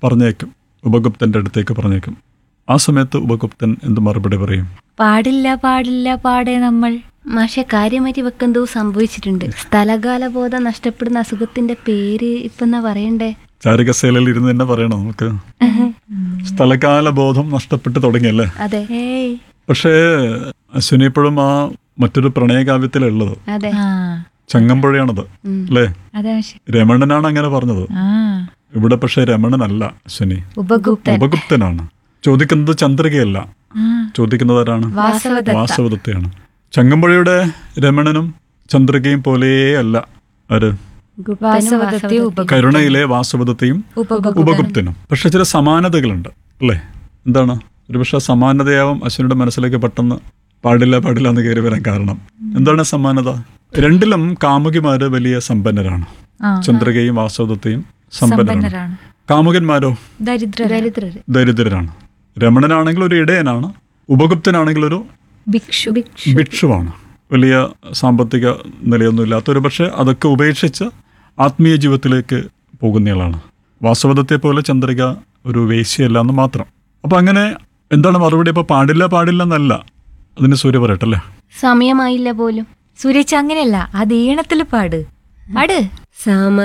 പറഞ്ഞേക്കും ഉപഗുപ്തന്റെ അടുത്തേക്ക് പറഞ്ഞേക്കും ആ സമയത്ത് ഉപഗുപ്തൻ എന്ത് മറുപടി പറയും പാടില്ല പാടില്ല പാടേ നമ്മൾ മാഷെ കാര്യമായിട്ട് വെക്കെന്തോ സംഭവിച്ചിട്ടുണ്ട് സ്ഥലകാല ബോധം നഷ്ടപ്പെടുന്ന അസുഖത്തിന്റെ പേര് ഇപ്പൊ എന്നാ പറയണ്ടേ ചാരികസേലയിൽ ഇരുന്ന് തന്നെ പറയണം നമുക്ക് സ്ഥലകാല ബോധം നഷ്ടപ്പെട്ട് തുടങ്ങിയല്ലേ അതെ ഏയ് പക്ഷേ അശ്വിനി ഇപ്പോഴും ആ മറ്റൊരു പ്രണയകാവ്യത്തിലുള്ളത് അതെ ആ ചങ്ങമ്പുഴയാണത് അല്ലേ അതെ മാഷെ രമണനാണ് അങ്ങനെ പറഞ്ഞത് ആ ഇവിടെ പക്ഷേ രമണനല്ല അശ്വിനി ഉപഗുപ്തൻ ഉപഗുപ്തനാണ് ചോദിക്കുന്നത് ചന്ദ്രികയല്ല ആ ചോദിക്കുന്നത് ആരാണ് വാസവദത്ത വാസവദത്തയാണ് ചങ്ങമ്പുഴയുടെ രമണനും ചന്ദ്രികയും പോലെയേ അല്ല ആര് ഗുപ്തനും വാസവദത്തെ വാസവദത്തയും. ഉപഗുപ്തൻ കരുണയിലെ വാസവദത്തെയും ഉപഗുപ്തൻ ഉപഗുപ്തനും പക്ഷെ ചില സമാനതകളുണ്ട് അല്ലേ എന്താണ് ഒരുപക്ഷെ സമാനതയാവും അശ്വിനിയുടെ മനസ്സിലേക്ക് പെട്ടെന്ന് പാടില്ല പാടില്ല എന്ന് കയറി വരാൻ കാരണം എന്താണ് സമാനത രണ്ടിലും കാമുകിമാര് വലിയ സമ്പന്നരാണ് ആ ചന്ദ്രികയും വാസവദത്തെയും സമ്പന്നരാണ് സമ്പന്നരാണ് കാമുകന്മാരോ ദരിദ്ര ദരിദ്രര് ദരിദ്രരാണ് രമണനാണെങ്കിൽ ഒരു ഇടയനാണ് ഉപഗുപ്തനാണെങ്കിൽ ഒരു ഭിക്ഷു ഭിക്ഷുവാണ് വലിയ സാമ്പത്തിക നിലയൊന്നുമില്ലാത്ത ഒരു പക്ഷേ അതൊക്കെ ഉപേക്ഷിച്ച് ആത്മീയ ജീവിതത്തിലേക്ക് പോകുന്നയാളാണ് വാസവദത്തെ പോലെ ചന്ദ്രിക ഒരു വേശ്യയല്ല എന്ന് മാത്രം അപ്പൊ അങ്ങനെ എന്താണ് മറുപടി ഇപ്പൊ പാടില്ല പാടില്ല എന്നല്ല അതിന് സൂര്യ പറയട്ടല്ലേ സമയമായില്ല പോലും സുരേഷ് അങ്ങനെയല്ല അത് ഈണത്തിൽ പാട് പാട് സമ